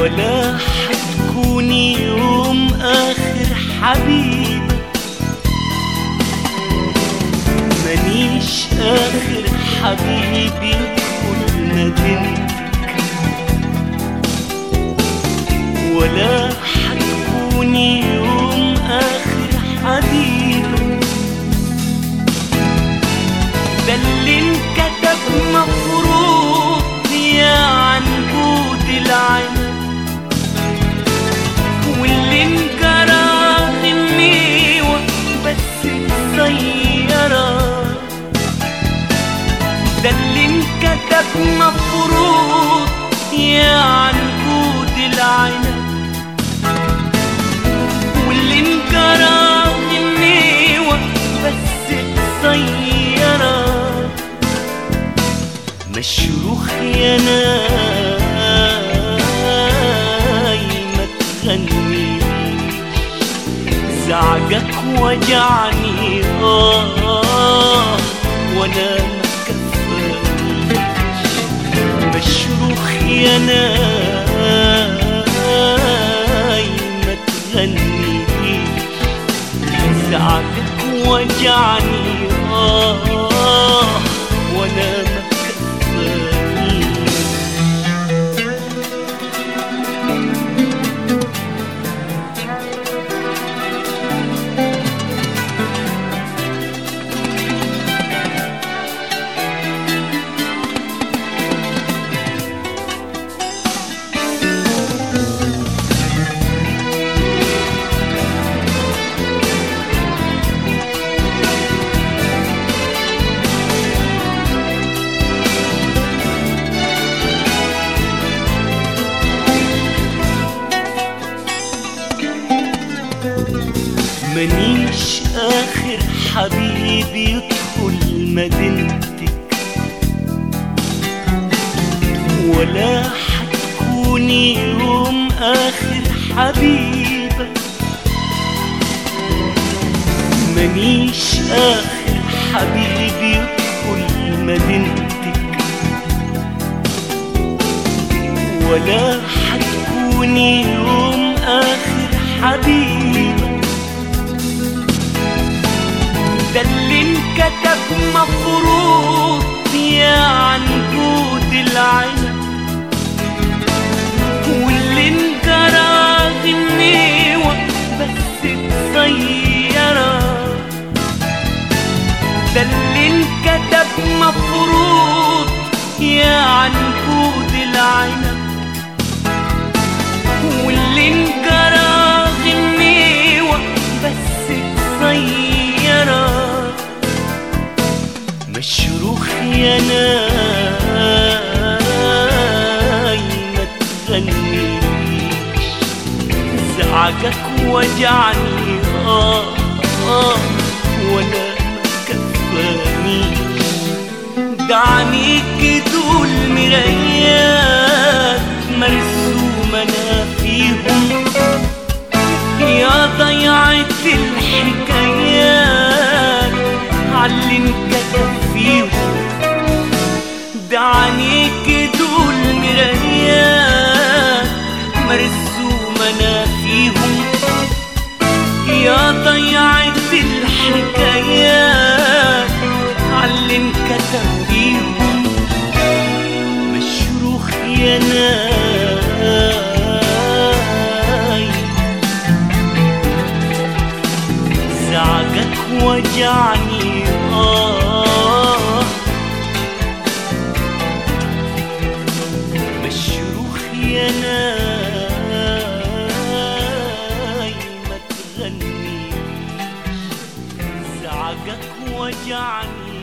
ولا حتكوني يوم آخر حبيبة مانيش آخر حبيب يدخل مدينتك ولا حتكوني يوم آخر حبيبة ده اللي انكتب مفروض يا عنقود العين واللي انجرى غنيوة بس السيارة ده اللي انكتب مفروض يا عنقود العين واللي انجرى غنيوة بس السيارة مشروخ يا ناي ما تغنيش زعجك وجعني آه وانا ما كفانيش مشروخ يا ناي ما تغنيش زعجك وجعني آه وانا ما كفانيش منيش آخر حبيب يدخل مدينتك ولا حتكوني يوم آخر حبيبة منيش آخر حبيب يدخل مدينتك ولا حتكوني يوم آخر حبيبة ده اللي انكتب مفروض يا عنقود العين واللي انجرى غنيوة بس اتسيرة ده اللي انكتب مفروض يا عنقود العين واللي انجرى غنيوة بس اتسيرة مشروخ يا ناي ما تغنيش زعجك وجعني آه آه وانا ما كفانيش دعنيك دول مرايات مرسومة انا فيهم يا ضيعة الحكايات عاللي انكتب فيهم دعنيك دول مرايات مرسومة انا فيهم يا ضيعة الحكايات عاللي انكتب فيهم مشروخ يا ناي زعجك وجعني آه مشروخ يا ناي ما تغنيش زعجك وجعني